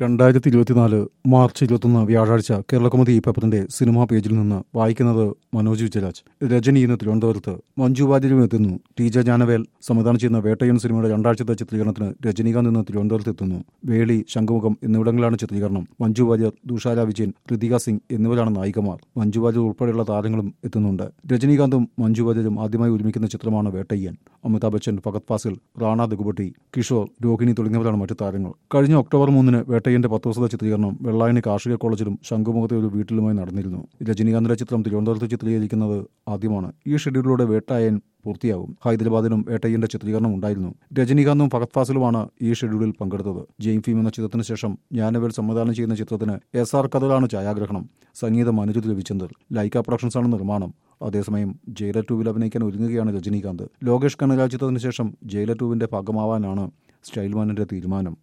രണ്ടായിരത്തി ഇരുപത്തിനാല് മാർച്ച് ഇരുപത്തൊന്ന് വ്യാഴാഴ്ച കേരളകൗമുദി പേപ്പറിന്റെ സിനിമാ പേജിൽ നിന്ന് വായിക്കുന്നത് മനോജ് വിജയരാജ് രജനി ഇന്ന് തിരുവനന്തപുരത്ത് മഞ്ജു വാര്യരും എത്തുന്നു ടി ജെ ജാനവേൽ സംവിധാനം ചെയ്യുന്ന വേട്ടയൻ സിനിമയുടെ രണ്ടാഴ്ചത്തെ ചിത്രീകരണത്തിന് രജനീകാന്ത് ഇന്ന് തിരുവനന്തപുരത്ത് എത്തുന്നു വേളി ശംഖുമുഖം എന്നിവിടങ്ങളിലാണ് ചിത്രീകരണം മഞ്ജു വാര്യർ ദുഷാര വിജയൻ ഋതിക സിംഗ് എന്നിവരാണ് നായികമാർ മഞ്ജു വാര്യർ ഉൾപ്പെടെയുള്ള താരങ്ങളും എത്തുന്നുണ്ട് രജനീകാന്തും മഞ്ജു വാര്യരും ആദ്യമായി ഒരുമിക്കുന്ന ചിത്രമാണ് വേട്ടയ്യൻ അമിതാഭ് ബച്ചൻ ഫഗത് ഫാസിൽ റാണ ദഗുബട്ടി കിഷോർ രോഹിണി തുടങ്ങിയവരാണ് മറ്റു താരങ്ങൾ കഴിഞ്ഞ ഒക്ടോബർ മൂന്നിന് വേട്ടയ്യന്റെ പത്ത് ദിവസത്തെ ചിത്രീകരണം വെള്ളായണി കാർഷിക കോളേജിലും ശംഖുമുഖത്തെ ഒരു വീട്ടിലുമായി നടന്നിരുന്നു രജനീകാന്തിന്റെ ചിത്രം തിരുവനന്തപുരത്ത് ചിത്രീകരിക്കുന്നത് ആദ്യമാണ് ഈ ഷെഡ്യൂളിലൂടെ വേട്ടായൻ പൂർത്തിയാകും ഹൈദരാബാദിലും വേട്ടയ്യന്റെ ചിത്രീകരണം ഉണ്ടായിരുന്നു രജനീകാന്തും ഫഗത് ഫാസിലുമാണ് ഈ ഷെഡ്യൂളിൽ പങ്കെടുത്തത് ജെയിം ഫീം എന്ന ചിത്രത്തിന് ശേഷം ഞാനവേൽ സംവിധാനം ചെയ്യുന്ന ചിത്രത്തിന് എസ് ആർ കഥകളാണ് ഛായാഗ്രഹണം സംഗീതം അനുജിത് രവിചന്ദർ ലൈക്ക പ്രൊഡക്ഷൻസാണ് നിർമ്മാണം അതേസമയം ജയിലർ ടൂവിൽ അഭിനയിക്കാൻ ഒരുങ്ങുകയാണ് രജനീകാന്ത് ലോകേഷ് കനരാജ് ചിത്രത്തിന് ശേഷം ജയിലർ ടൂവിന്റെ ഭാഗമാവാനാണ് സ്റ്റൈൽമാനിന്റെ തീരുമാനം